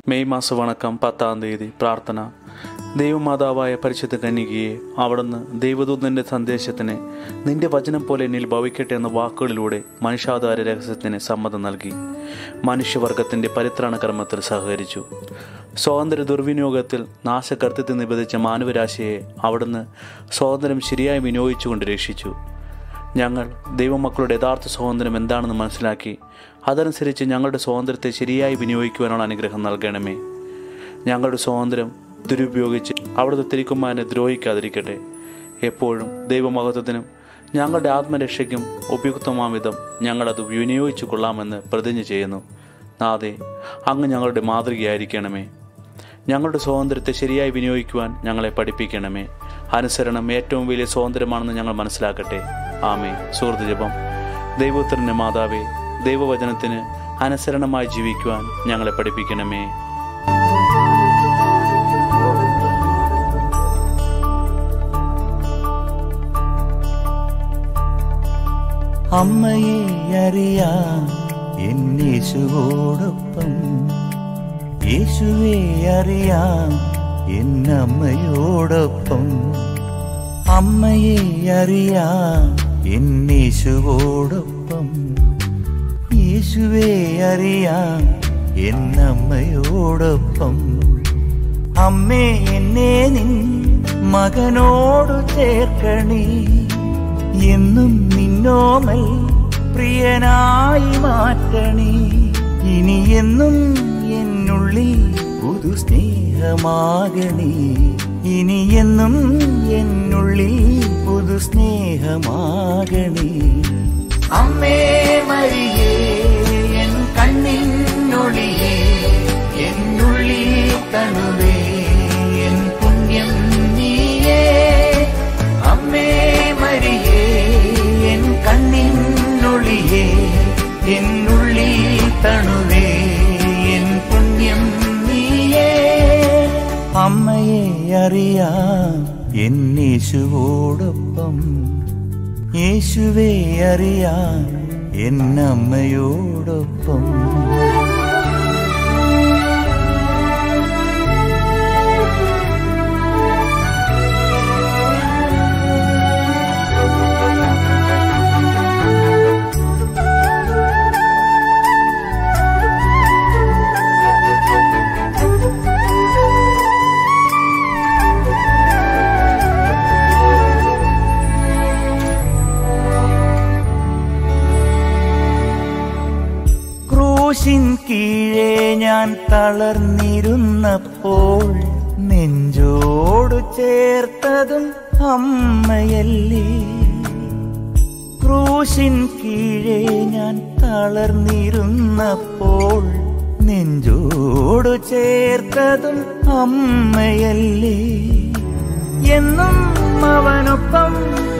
May മാസ വണക്കം പത്താം തീയതി പ്രാർത്ഥന ദൈവമാതാവായ പരിശുദ്ധ കന്യകയെ അവിടുന്ന് ദൈവദൂതന്റെ സന്ദേശത്തിന് നിന്റെ വചനം പോലെ എന്നിൽ ഭവിക്കട്ടെ എന്ന വാക്കുകളിലൂടെ മനുഷ്യാധാര രഹസ്യത്തിന് സമ്മതം നൽകി മനുഷ്യവർഗത്തിന്റെ പരിത്രാണ കർമ്മത്തിൽ സഹകരിച്ചു സ്വാതന്ത്ര്യ ദുർവിനിയോഗത്തിൽ നാശകർത്തൃത്വം നിബന്ധിച്ച മാനവരാശിയെ അവിടുന്ന് സ്വാതന്ത്ര്യം ശരിയായി വിനിയോഗിച്ചുകൊണ്ട് രക്ഷിച്ചു ഞങ്ങൾ ദൈവമക്കളുടെ യഥാർത്ഥ സ്വാതന്ത്ര്യം എന്താണെന്ന് മനസ്സിലാക്കി അതനുസരിച്ച് ഞങ്ങളുടെ സ്വാതന്ത്ര്യത്തെ ശരിയായി വിനിയോഗിക്കുവാനുള്ള അനുഗ്രഹം നൽകണമേ ഞങ്ങളുടെ സ്വാതന്ത്ര്യം ദുരുപയോഗിച്ച് അവിടുത്തെ തിരിക്കുമാനെ ദ്രോഹിക്കാതിരിക്കട്ടെ എപ്പോഴും ദൈവമഹത്വത്തിനും ഞങ്ങളുടെ ആത്മരക്ഷയ്ക്കും ഉപയുക്തമാം വിധം ഞങ്ങളത് വിനിയോഗിച്ചു കൊള്ളാമെന്ന് പ്രതിജ്ഞ ചെയ്യുന്നു നാദേ അങ്ങ് ഞങ്ങളുടെ മാതൃകയായിരിക്കണമേ ഞങ്ങളുടെ സ്വാതന്ത്ര്യത്തെ ശരിയായി വിനിയോഗിക്കുവാൻ ഞങ്ങളെ പഠിപ്പിക്കണമേ അനുസരണം ഏറ്റവും വലിയ സ്വാതന്ത്ര്യമാണെന്ന് ഞങ്ങൾ മനസ്സിലാക്കട്ടെ ആമേ സുഹൃത്ത് ജപം ദൈവോത്തരൻ്റെ മാതാവേ ദൈവവചനത്തിന് അനുസരണമായി ജീവിക്കുവാൻ ഞങ്ങളെ പഠിപ്പിക്കണമേ അമ്മയെ അറിയാം എന്നേശുവോടൊപ്പം യേശുവെ അറിയാം എന്നമ്മയോടൊപ്പം അമ്മയെ അറിയാം എന്നേശുവോടൊപ്പം യേശുവെ അറിയാം എന്നമ്മയോടൊപ്പം അമ്മേ എന്നെ നിൻ മകനോടു ചേർക്കണേ എന്നും നിന്നോമൽ പ്രിയനായി മാറ്റണേ ഇനി എന്നും എന്നുള്ളിൽ പുതു സ്നേഹമാകണേ ഇനി എന്നും എന്നുള്ളിൽ പുതു സ്നേഹമാകണേ അമ്മേ മരിയേ എൻ കണ്ണിനൊളിയേ എന്നുള്ളിൽ തണുവേ എൻ പുണ്യം നീയേ അമ്മേ മരിയേ എൻ കണ്ണിനൊളിയേ എന്നുള്ളിൽ തണുവേ എൻ പുണ്യം നീയേ അമ്മയെ അറിയാം എന്നേശുവോടൊപ്പം യേശുവെ അറിയാം എന്നമ്മയോടൊപ്പം ക്രൂശിൻ കീഴെ ഞാൻ തളർന്നിരുന്നപ്പോൾ നെഞ്ചോടു ചേർത്തതും അമ്മയല്ലേ ക്രൂശിൻ കീഴെ ഞാൻ തളർന്നിരുന്നപ്പോൾ നെഞ്ചോടു ചേർത്തതും അമ്മയല്ലേ എന്നും അവനൊപ്പം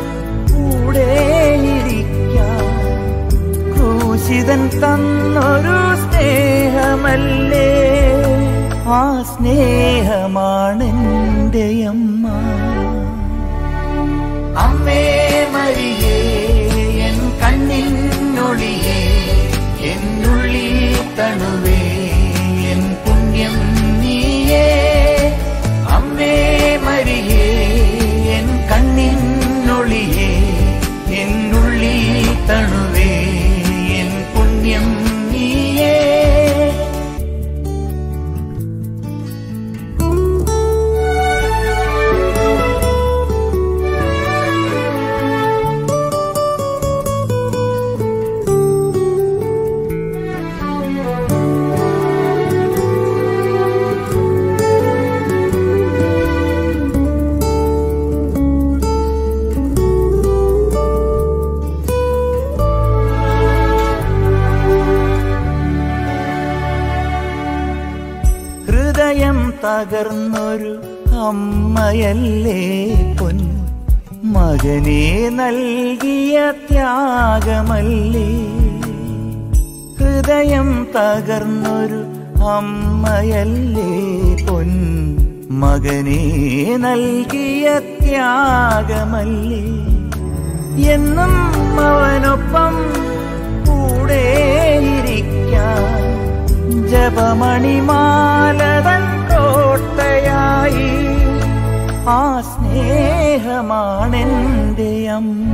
കൂടെയിരിക്കാം ക്രൂശിതൻ തന്നൊരു സ്നേഹമല്ലേ ആ സ്നേഹമാണെന്റെ അമ്മ അമ്മേ മരിയേ എൻ കണ്ണിനൊളിയേ എന്നുള്ളിൽ തണുവേ എൻ പുണ്യം നീയേ അമ്മേ മരിയേ എൻ കണ്ണിനൊളിയേ എന്നുള്ളിൽ തണുവേ എൻ പുണ്യം നീയേ ഹൃദയം തകർന്നൊരു അമ്മയല്ലേ പൊൻ മകനെ നൽകിയ ത്യാഗമല്ലേ ഹൃദയം തകർന്നൊരു അമ്മയല്ലേ പൊൻ മകനെ നൽകിയ ത്യാഗമല്ലേ എന്നും അവനൊപ്പം കൂടെയിരിക്കാൻ ജപമണിമാലതൻ കോട്ടയായി ആ സ്നേഹമാണെന്റെ അമ്മ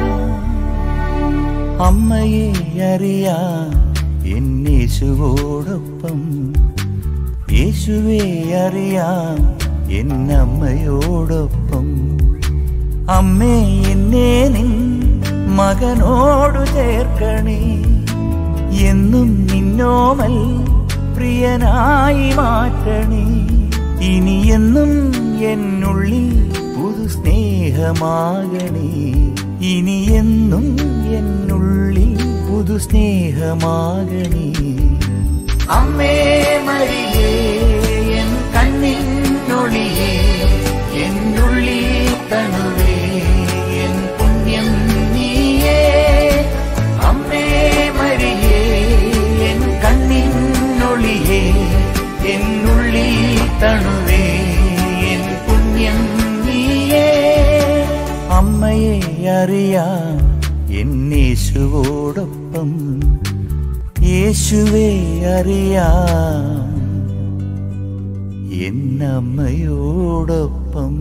അമ്മയെ അറിയാം എന്നേശുവോടൊപ്പം യേശുവെ അറിയാം എന്നമ്മയോടൊപ്പം അമ്മേ എന്നെ നിൻ മകനോടു ചേർക്കണേ എന്നും നിന്നോമൽ പ്രിയനായി മാറ്റണേ ഇനി എന്നും എന്നുള്ളിൽ പുതു സ്നേഹമാകണേ ഇനി എന്നും എന്നുള്ളിൽ പുതു സ്നേഹമാകണേ അമ്മേ മരിയേ എൻ കണ്ണിനൊളിയേ എന്നുള്ളിൽ തണുവേ എൻ പുണ്യം നീയേ അമ്മേ മരിയേ എൻ കണ്ണിനൊളിയേ എന്നുള്ളിൽ തണുവേ എൻ പുണ്യം നീയേ അമ്മയെ അറിയാം എന്നേശുവോടൊപ്പം യേശുവെ അറിയാം എന്നമ്മയോടൊപ്പം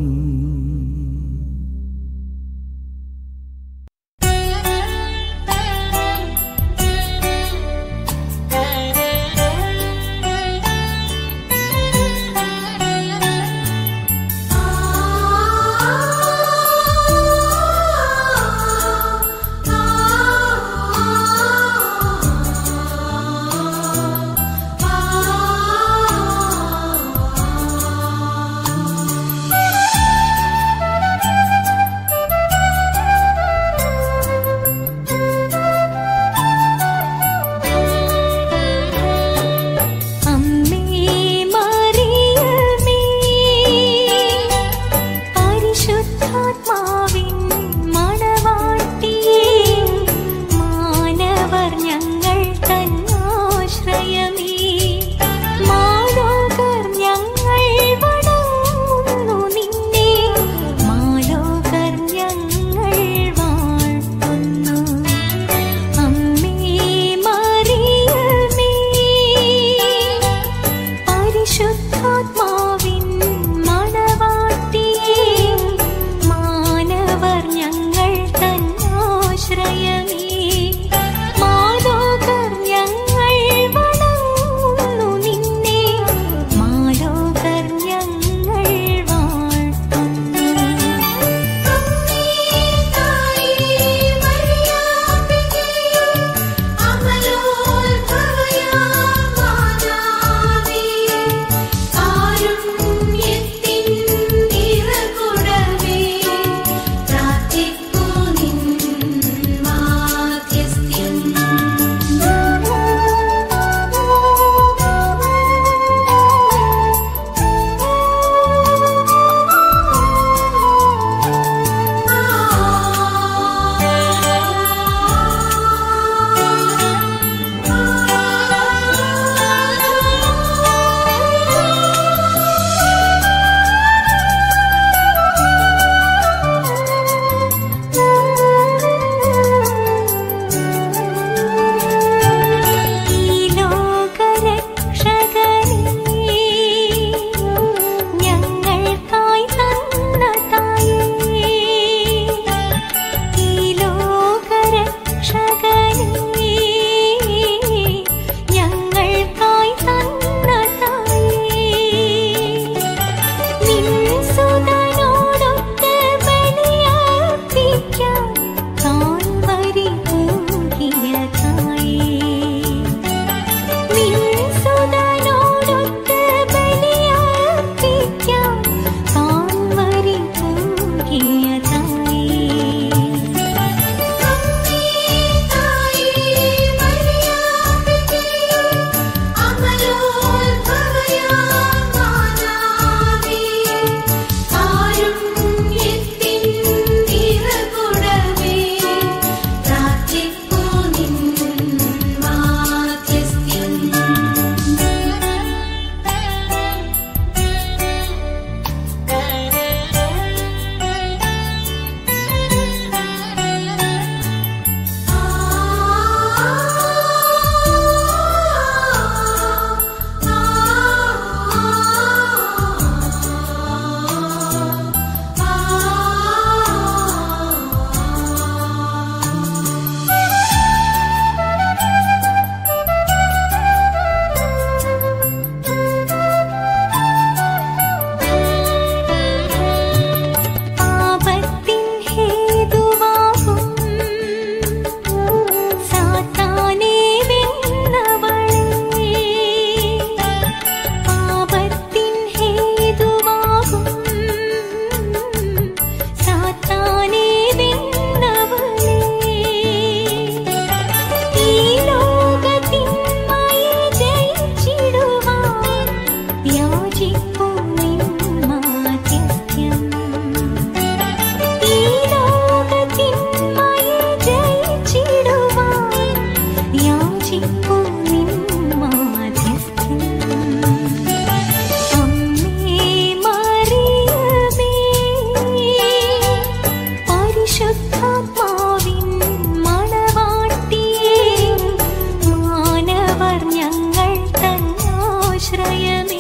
ആശ്രയമേ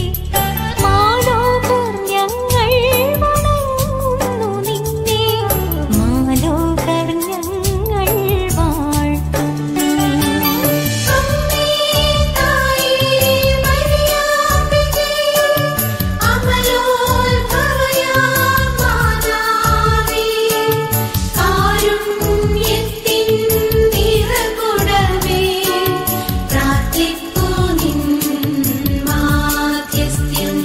മാലോകർ ഞങ്ങൾ വണങ്ങുന്നു നിന്നെ മാലോകർ ഞങ്ങൾ വാഴ്ത്തുന്നു അമ്മേ തായേ മരിയാമ്പികേ അമലോത്ഭവയാം മാതാവേ കാരുണ്യത്തിൻ നിറകുടമേ പ്രാർത്ഥിപ്പൂ നിൻ മാധ്യസ്ഥ്യം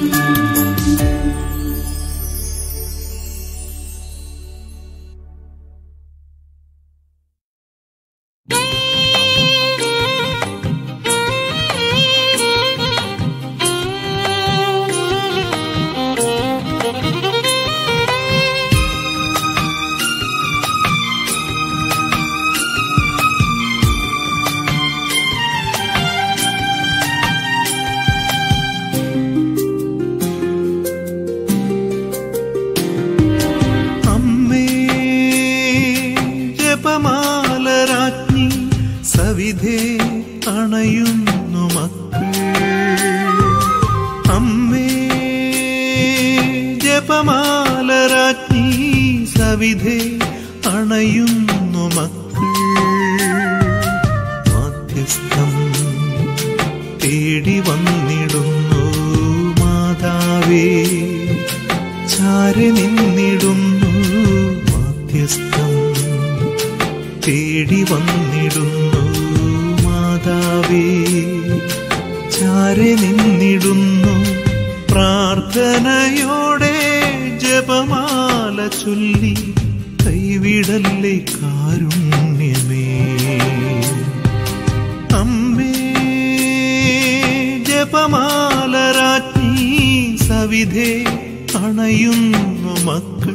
അമ്മേ ജപമാലരാജ്ഞി സവിധേ അണയുന്നു മക്കൾ അമ്മേ ജപമാലരാജ്ഞി സവിധേ അണയുന്നു മക്കൾ മാധ്യസ്ഥം തേടി വന്നിടുന്നു മാതാവേ ചാരി നിന്നിടുന്നു മാധ്യസ്ഥം തേടി വന്നിടുന്നു മാതാവേ ചാരി നിന്നിടുന്നു പ്രാർത്ഥനയോടെ ജപമാല ചൊല്ലി കൈവിടല്ലേ കാരുണ്യമേ അമ്മേ ജപമാലരാജ്ഞി സവിധേ അണയുന്നു മക്കൾ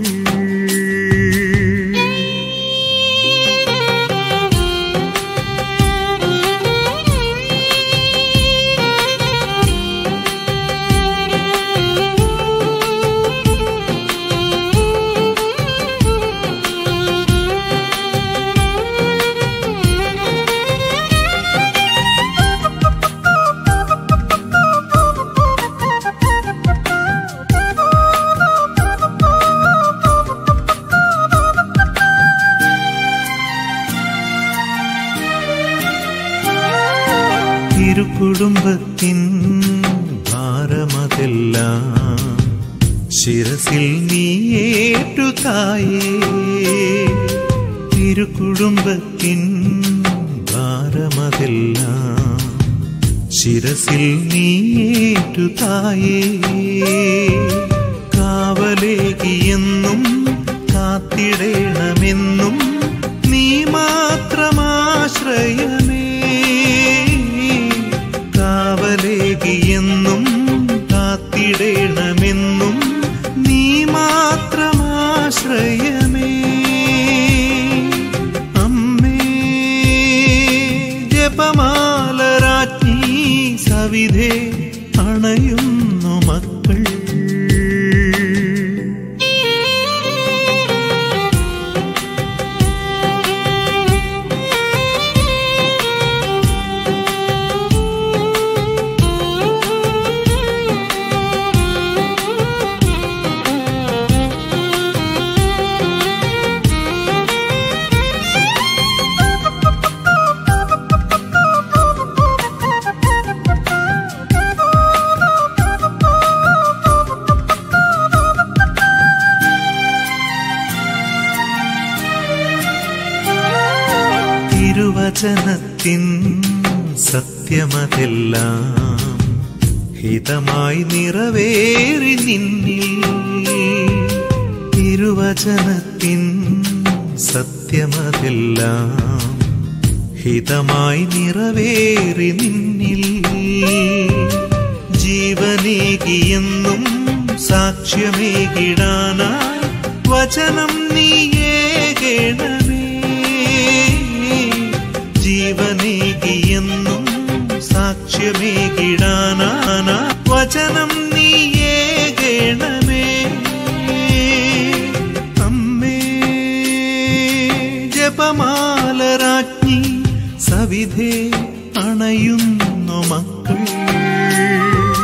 തിരുക്കുടുംബത്തിൻ ഭാരമതെല്ലാം ശിരസിൽ നീ ഏറ്റു തായേ തിരുക്കുടുംബത്തിൻ ഭാരമതെല്ലാം ശിരസിൽ നീ ഏറ്റു തായേ കാവലേകിയെന്നും കാത്തിടേണമെന്നും നീ മാത്രമാശ്രയമേ കാവലേകിയെന്നും കാത്തിടേണമെന്നും നീ മാത്രമാശ്രയമേ അമ്മേ ജപമാലരാജ്ഞി സവിധേ അണയുന്നു മക്കൾ തിരുവചനത്തിൻ സത്യമതെല്ലാം ഹിതമായി നിറവേറി നിന്നിൽ തിരുവചനത്തിൻ സത്യമതെല്ലാം ഹിതമായി നിറവേറി നിന്നിൽ ജീവനേകിയെന്നും സാക്ഷ്യമേകിടാനായി വചനം നീയേകണമേ ജീവനേകിയെന്നും സാക്ഷ്യമേകിടാനാന വചനം നീയേകണമേ അമ്മേ ജപമാലരാജ്ഞി സവിധേ അണയുന്നു മക്കൾ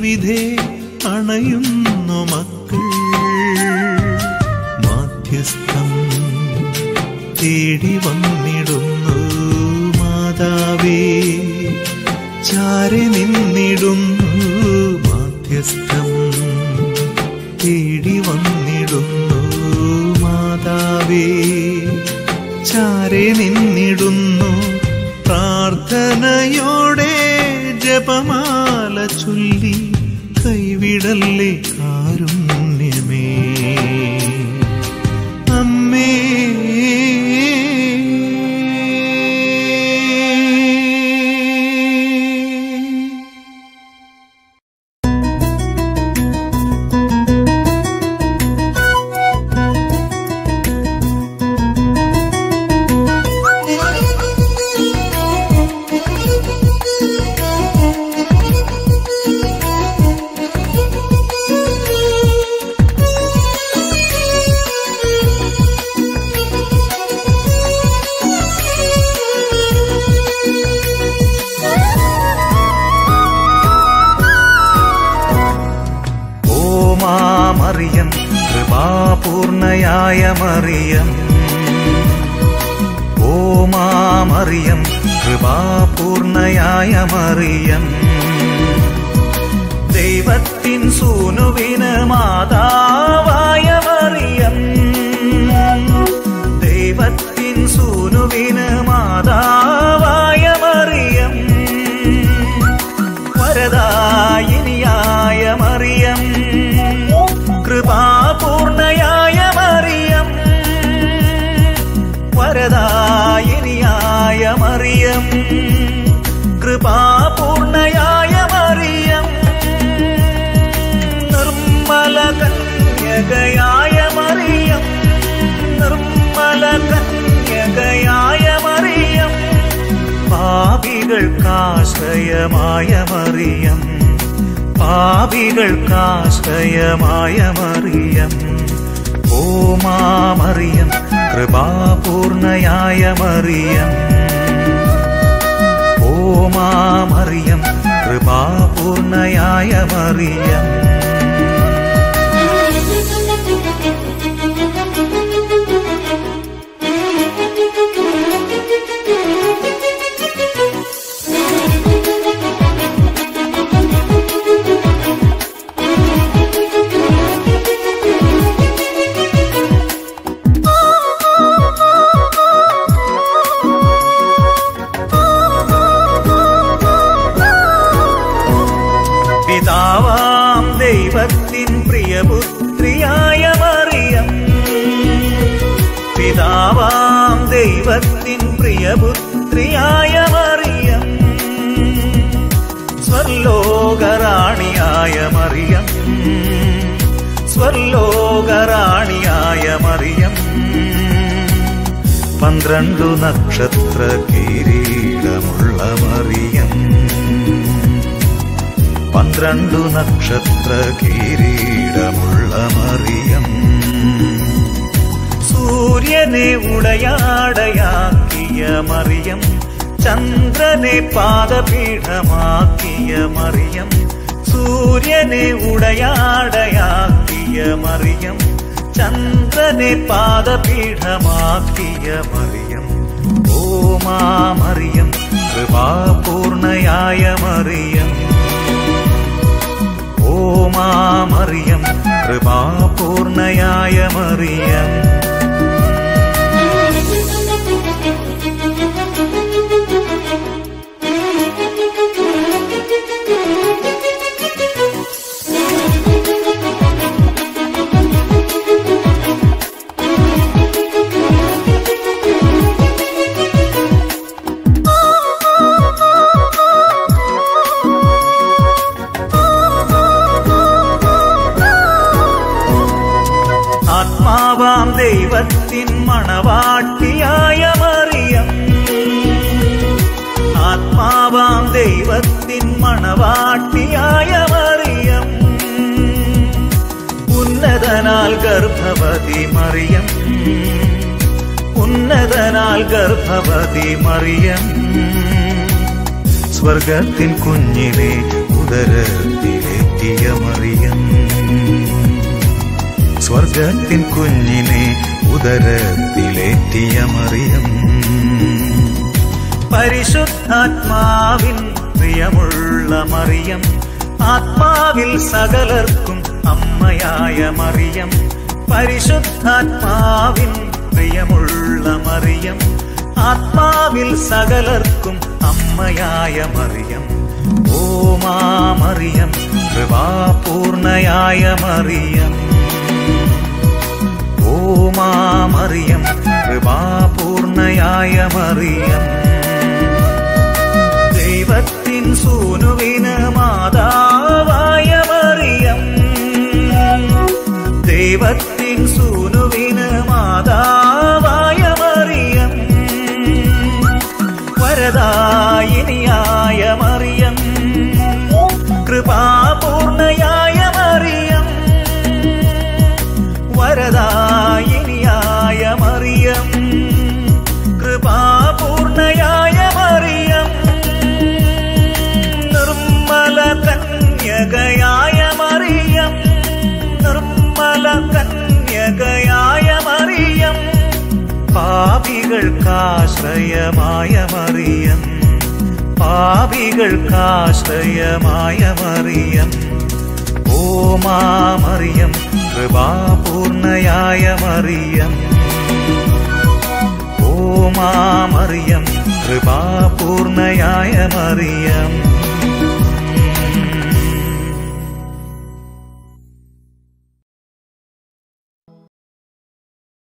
വിധേ അണയുന്നു മക്കൾ മാധ്യസ്ഥം തേടി വന്നിടുന്നു മാതാവേ ചാരി നിന്നിടുന്നു മാധ്യസ്ഥം തേടി വന്നിടുന്നു മാതാവേ ചാരി നിന്നിടുന്നു പ്രാർത്ഥനയോടെ ജപമാല ചൊല്ലി കൈവിടല്ലേ കാരുണ്യമേ അമ്മേ ഓ മാമറിയം കൃപാപൂർണയായ മറിയം ഓ മാമറിയം കൃപാപൂർണയായ മറിയം ദൈവത്തിൻ സൂനുവിന് മാതാവായ മറിയം ദൈവത്തിൻ സൂനുവിന് മാതാവായ മറിയം വരദായിനിയായ മറിയം കൃപാപൂർണയായ മറിയം വരദായിനിയായ മറിയം കൃപാപൂർണയായ മറിയം നിർമ്മല കന്യകയായ മറിയം നിർമ്മല കന്യകയായ മറിയം പാപികൾക്കാശ്രയമായ മറിയം പാപികൾക്കാശ്രയമായ മറിയം ഓ മാമറിയം കൃപാപൂർണയായ മറിയം ഓ മാമറിയം കൃപാപൂർണയായ മറിയം പിതാവാം ദൈവത്തിൻ പ്രിയപുത്രിയായ മറിയം പിതാവാം ദൈവത്തിൻ പ്രിയപുത്രിയായ മറിയം സ്വർലോകറാണിയായ മറിയം സ്വർലോകറാണിയായ മറിയം പന്ത്രണ്ടു നക്ഷത്ര കിരീടമുള്ള മറിയം പന്ത്രണ്ടു നക്ഷത്ര കിരീടമുള്ള മറിയം സൂര്യനെ ഉടയാടയാക്കിയ മറിയം ചന്ദ്രനെ പാദപീഠമാക്കിയ മറിയം സൂര്യനെ ഉടയാടയാക്കിയ മറിയം ചന്ദ്രനെ പാദപീഠമാക്കിയ മറിയം ഓ മാമറിയം കൃപാപൂർണയായ മറിയം ഓ മാമറിയം കൃപാപൂർണയായ മറിയം ആത്മാവാം ദൈവത്തിൻ മണവാട്ടിയായ മറിയം ആത്മാവാം ദൈവത്തിൻ മണവാട്ടിയായ മറിയം ഉന്നതനാൽ ഗർഭവതി മറിയം ഉന്നതനാൽ ഗർഭവതി മറിയം സ്വർഗത്തിൻ കുഞ്ഞിനെ ഉദരത്തിലേക്ക് പോറ്റിയ മറിയം സ്വർഗത്തിൻ കുഞ്ഞിനെ ഉദരത്തിലേറ്റിയ മറിയം പരിശുദ്ധാത്മാവിൻ പ്രിയമുള്ള മറിയം ആത്മാവിൽ സകലർക്കും അമ്മയായ മറിയം പരിശുദ്ധാത്മാവിൻ പ്രിയമുള്ള മറിയം ആത്മാവിൽ സകലർക്കും അമ്മയായ മറിയം ഓ മാ മറിയം കൃപാപൂർണയായ മറിയം ഓ മാ മറിയം കൃപാപൂർണയായ മറിയം ദൈവത്തിൻ സൂനുവിന് മാതാവായ മറിയം ദൈവത്തിൻ സൂനുവിന് മാതാവായ മറിയം വരദായിനിയായ മറിയം കൃപാപൂർണയായ മറിയം വരദായിനിയായ മറിയം കൃപാപൂർണയായ മറിയം നിർമ്മല കന്യകയായ മറിയം നിർമ്മല കന്യകയായ മറിയം പാപികൾക്കാശ്രയമായ മറിയം പാപികൾക്കാശ്രയമായ മറിയം ഓ മാ മറിയം കൃപാപൂർണയായ മറിയം ഓ മാ മറിയം കൃപാപൂർണയായ മറിയം